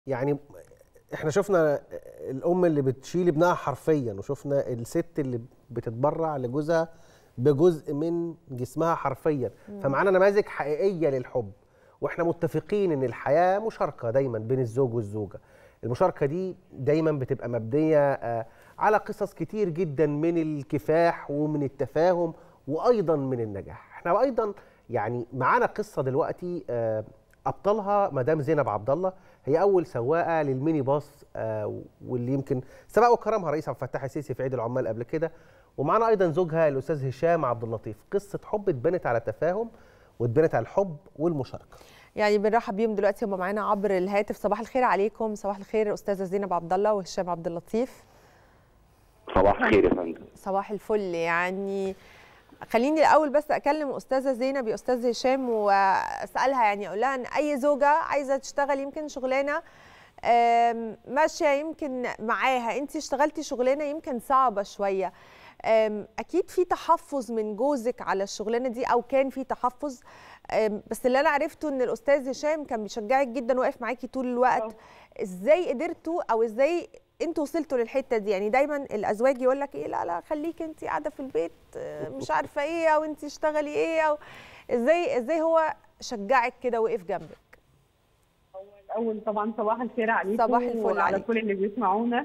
يعني احنا شفنا الام اللي بتشيل ابنها حرفيا وشفنا الست اللي بتتبرع لجوزها بجزء من جسمها حرفيا فمعانا نماذج حقيقيه للحب واحنا متفقين ان الحياه مشاركه دايما بين الزوج والزوجه المشاركه دي دايما بتبقى مبنيه آه، على قصص كتير جدا من الكفاح ومن التفاهم وايضا من النجاح احنا ايضا يعني معانا قصه دلوقتي آه، ابطالها مدام زينب عبد الله هي اول سواقه للميني باص آه، واللي يمكن سبق وكرمها رئيس عبد الفتاح السيسي في عيد العمال قبل كده ومعانا ايضا زوجها الاستاذ هشام عبد اللطيف قصه حب اتبنت على تفاهم واتبنت على الحب والمشاركه يعني بنرحب بيهم دلوقتي هم معانا عبر الهاتف صباح الخير عليكم صباح الخير استاذه زينب عبد الله وهشام عبد اللطيف صباح الخير يا فندم صباح الفل يعني خليني الاول بس اكلم استاذه زينب يا استاذ هشام واسالها يعني اقول لها ان اي زوجه عايزه تشتغل يمكن شغلانه آم، ماشيه يمكن معاها انت اشتغلتي شغلانه يمكن صعبه شويه آم، اكيد في تحفظ من جوزك على الشغلانه دي او كان في تحفظ آم، بس اللي انا عرفته ان الاستاذ هشام كان بيشجعك جدا واقف معاكي طول الوقت ازاي قدرتوا او ازاي انتوا وصلتوا للحته دي يعني دايما الازواج يقول لك ايه لا لا خليك انت قاعده في البيت آه، مش عارفه ايه او انت اشتغلي ايه او ازاي ازاي هو شجعك كده وقف جنبك الاول طبعا صباح الخير عليكم صباح الفل وعلى عليك. كل اللي بيسمعونا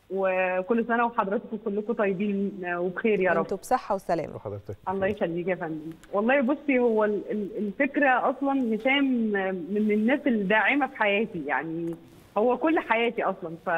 وكل سنه وحضراتكم كلكم طيبين وبخير يا رب انتوا بصحه وسلامه وحضرتك الله يخليك يا فندم والله بصي هو ال- ال- الفكره اصلا هشام من الناس الداعمه في حياتي يعني هو كل حياتي اصلا ف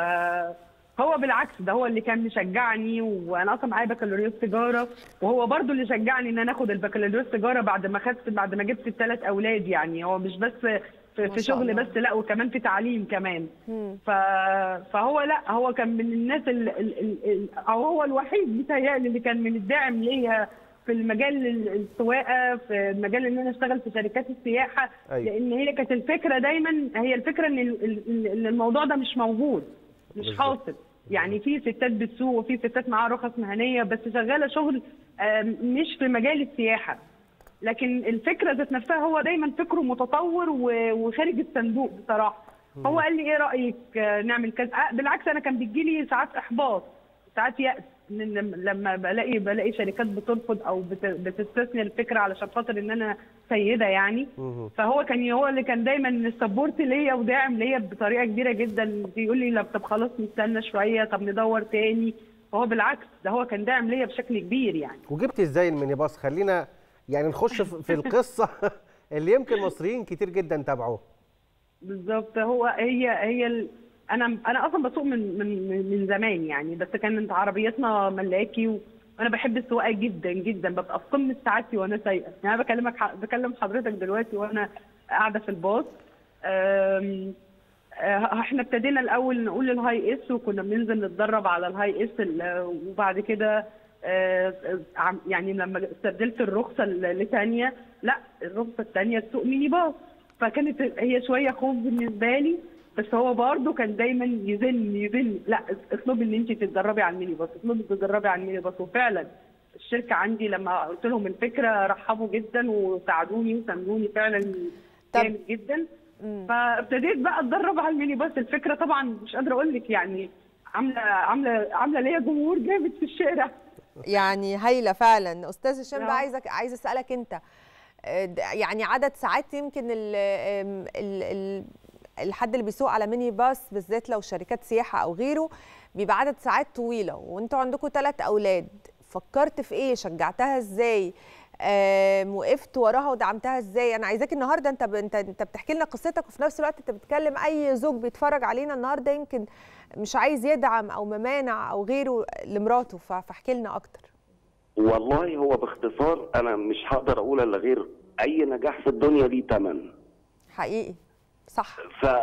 هو بالعكس ده هو اللي كان مشجعني وانا اصلا معايا بكالوريوس تجاره وهو برضو اللي شجعني ان انا اخد البكالوريوس تجاره بعد ما خدت بعد ما جبت الثلاث اولاد يعني هو مش بس في, ما في شاء شغل الله. بس لا وكمان في تعليم كمان مم. ف... فهو لا هو كان من الناس ال... ال... ال... ال... او هو الوحيد بيتهيألي اللي كان من الداعم ليا في المجال ال- السواقه في المجال ان انا اشتغل في شركات السياحه أيوة. لان هي كانت الفكره دايما هي الفكره ان ال- ال- ال- الموضوع ده مش موجود مش بالظبط. حاصل يعني في ستات بتسوق وفي ستات معاها رخص مهنيه بس شغاله شغل آم، مش في مجال السياحه لكن الفكره ذات نفسها هو دايما فكره متطور و- وخارج الصندوق بصراحه هو قال لي ايه رايك آه، نعمل كذا آه، بالعكس انا كان بيجي لي ساعات احباط ساعات يأس إن لما- لما بلاقي بلاقي شركات بترفض او بت- بتستثني الفكره علشان خاطر ان انا سيده يعني مهم. فهو كان هو اللي كان دايما السبورت ليا وداعم ليا بطريقه كبيره جدا بيقول لي لا طب خلاص نستنى شويه طب ندور تاني فهو بالعكس ده هو كان داعم ليا بشكل كبير يعني وجبت ازاي الميني باص خلينا يعني نخش في في القصه اللي يمكن مصريين كتير جدا تابعوه بالظبط هو هي هي ال... انا انا اصلا بسوق من من من زمان يعني بس كانت عربيتنا ملاكي و... وانا بحب السواقه جدا جدا ببقى في قمه سعادتي وانا سايقه يعني انا بكلمك ح... بكلم حضرتك دلوقتي وانا قاعده في الباص أم... آه، احنا ابتدينا الاول نقول الهاي اس وكنا بننزل نتدرب على الهاي اس ال- وبعد كده آه، عم- يعني لما استبدلت الرخصه ل- لثانيه لا الرخصه الثانيه تسوق ميني باص فكانت هي شويه خوف بالنسبه لي بس هو برضه كان دايما يزن يزن لا اطلبي ان انت تتدربي على الميني باص اطلبي تتدربي على الميني باص وفعلا الشركه عندي لما قلت لهم الفكره رحبوا جدا وساعدوني وساندوني فعلا طب- جامد جدا مم. فابتديت بقى اتدرب على الميني باص الفكره طبعا مش قادره اقول لك يعني عامله عامله عامله ليا جمهور جامد في الشارع يعني هايله فعلا استاذ هشام آه. بقى عايزك عايز اسالك انت آه، د- يعني عدد ساعات يمكن ال آم، ال ال الحد اللي بيسوق على ميني باص بالذات لو شركات سياحه او غيره بيبقى عدد ساعات طويله وانتوا عندكم ثلاث اولاد فكرت في ايه شجعتها ازاي آم، وقفت وراها ودعمتها ازاي انا عايزاك النهارده انت ب... انت انت بتحكي لنا قصتك وفي نفس الوقت انت بتتكلم اي زوج بيتفرج علينا النهارده يمكن مش عايز يدعم او ممانع او غيره لمراته ف- فاحكي لنا اكتر والله هو باختصار انا مش هقدر اقول الا غير اي نجاح في الدنيا ليه ثمن حقيقي صح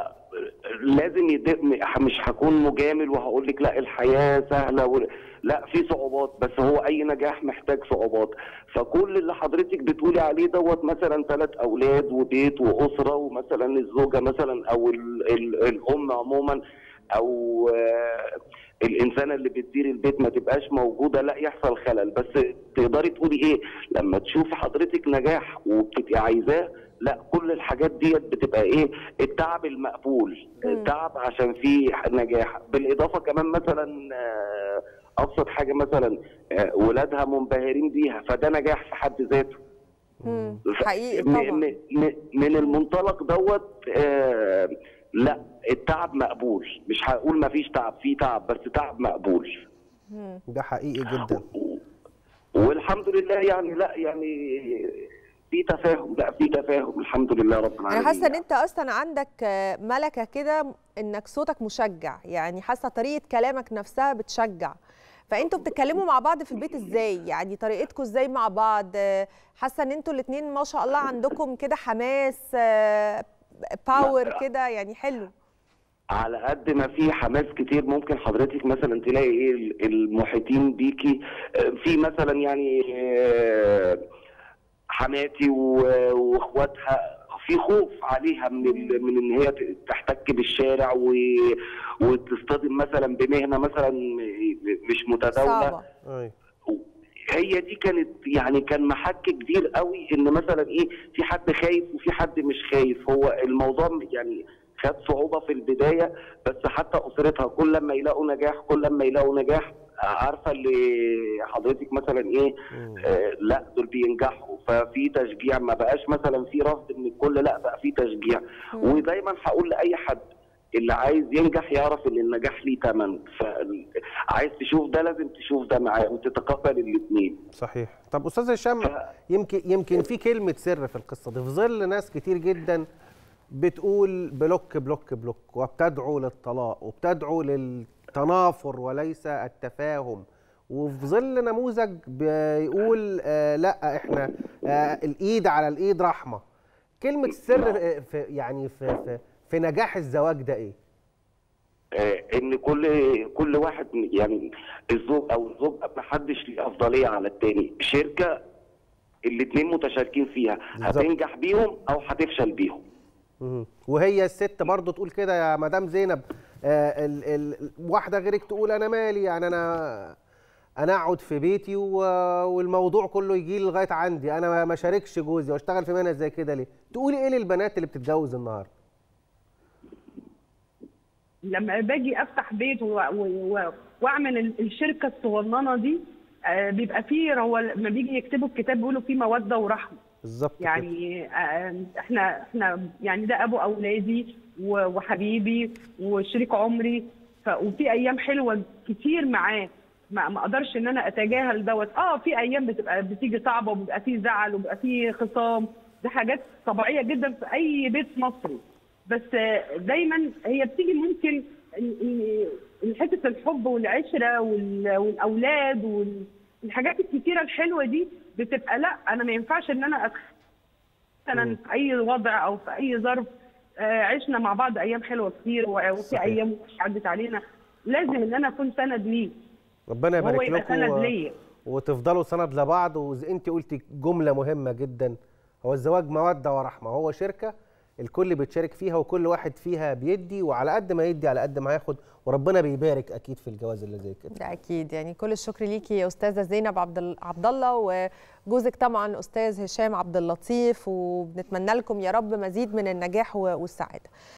فلازم يد... مش هكون مجامل وهقول لك لا الحياه سهله و... لا في صعوبات بس هو اي نجاح محتاج صعوبات فكل اللي حضرتك بتقولي عليه دوت مثلا ثلاث اولاد وبيت واسره ومثلا الزوجه مثلا او ال... ال... الام عموما او آه، الانسانه اللي بتدير البيت ما تبقاش موجوده لا يحصل خلل بس تقدري تقولي ايه لما تشوف حضرتك نجاح وبتبقي عايزاه لا كل الحاجات ديت بتبقى ايه التعب المقبول مم. التعب عشان فيه نجاح بالاضافه كمان مثلا آه، ابسط حاجه مثلا آه، ولادها منبهرين بيها فده نجاح في حد ذاته مم. ف- حقيقي م- طبعا م- م- من المنطلق دوت آه، لا التعب مقبول مش هقول ما فيش تعب في تعب بس تعب مقبول مم. ده حقيقي جدا والحمد لله يعني لا يعني في تفاهم لا في تفاهم الحمد لله رب العالمين انا حاسه ان انت اصلا عندك آه، ملكه كده انك صوتك مشجع يعني حاسه طريقه كلامك نفسها بتشجع فانتوا بتتكلموا مع بعض في البيت ازاي يعني طريقتكم ازاي مع بعض آه، حاسه ان انتوا الاثنين ما شاء الله عندكم كده حماس آه، باور لا. كده يعني حلو على قد ما في حماس كتير ممكن حضرتك مثلا تلاقي ايه المحيطين بيكي آه، في مثلا يعني آه، حماتي و- واخواتها في خوف عليها من ال- من ان هي ت- تحتك بالشارع و- وتصطدم مثلا بمهنه مثلا مش متداوله صعبه أيوة. هي دي كانت يعني كان محك كبير قوي ان مثلا ايه في حد خايف وفي حد مش خايف هو الموضوع يعني خد صعوبه في البدايه بس حتى اسرتها كل لما يلاقوا نجاح كل لما يلاقوا نجاح عارفه اللي حضرتك مثلا ايه مم. آه لا دول بينجحوا ففي تشجيع ما بقاش مثلا في رفض من الكل لا بقى في تشجيع ودايما هقول لاي حد اللي عايز ينجح يعرف ان النجاح ليه ثمن فعايز تشوف ده لازم تشوف ده معاه وتتقبل الاثنين صحيح طب استاذ هشام ف- يمكن يمكن في كلمه سر في القصه دي في ظل ناس كتير جدا بتقول بلوك بلوك بلوك وبتدعو للطلاق وبتدعو للتنافر وليس التفاهم وفي ظل نموذج بيقول آه لا احنا آه الايد على الايد رحمه كلمه السر آه، في يعني في في, في نجاح الزواج ده ايه آه، ان كل كل واحد يعني الزوج او الزوجه ما حدش ليه افضليه على التاني شركه الاثنين متشاركين فيها بالظبط. هتنجح بيهم او هتفشل بيهم مهم. وهي الست برضو تقول كده يا مدام زينب آه ال ال واحده غيرك تقول انا مالي يعني انا انا اقعد في بيتي و- والموضوع كله يجي لي لغايه عندي انا ما- ما شاركش جوزي واشتغل في مهنه زي كده ليه تقولي ايه للبنات اللي بتتجوز النهارده لما باجي افتح بيت و- و- و- واعمل ال- الشركه الصغننه دي آه، بيبقى فيه هو لما بيجي يكتبوا الكتاب بيقولوا فيه موده ورحمه بالظبط كده. يعني آه، احنا احنا يعني ده ابو اولادي و- وحبيبي وشريك عمري ف وفي ايام حلوه كتير معاه ما ما اقدرش ان انا اتجاهل دوت اه في ايام بتبقى بتيجي صعبه وبيبقى في زعل وبيبقى في خصام دي حاجات طبيعيه جدا في اي بيت مصري بس آه، دايما هي بتيجي ممكن ال- ال- حته الحب والعشره وال- والاولاد والحاجات الكتيره الحلوه دي بتبقى لا انا ما ينفعش ان انا أتخ... مثلا في اي وضع او في اي ظرف آه، عشنا مع بعض ايام حلوه كتير و- وفي صحيح. ايام وحشة عدت علينا لازم ان انا اكون سند ليه ربنا وهو يبارك يبقى لكم سند و- ليا وتفضلوا سند لبعض وانت قلتي جمله مهمه جدا هو الزواج موده ورحمه هو شركه الكل بيتشارك فيها وكل واحد فيها بيدي وعلى قد ما يدي على قد ما ياخد وربنا بيبارك اكيد في الجواز اللي زي كده ده اكيد يعني كل الشكر ليكي يا استاذه زينب عبد ال- عبد الله وجوزك طبعا استاذ هشام عبد اللطيف وبنتمنى لكم يا رب مزيد من النجاح و- والسعاده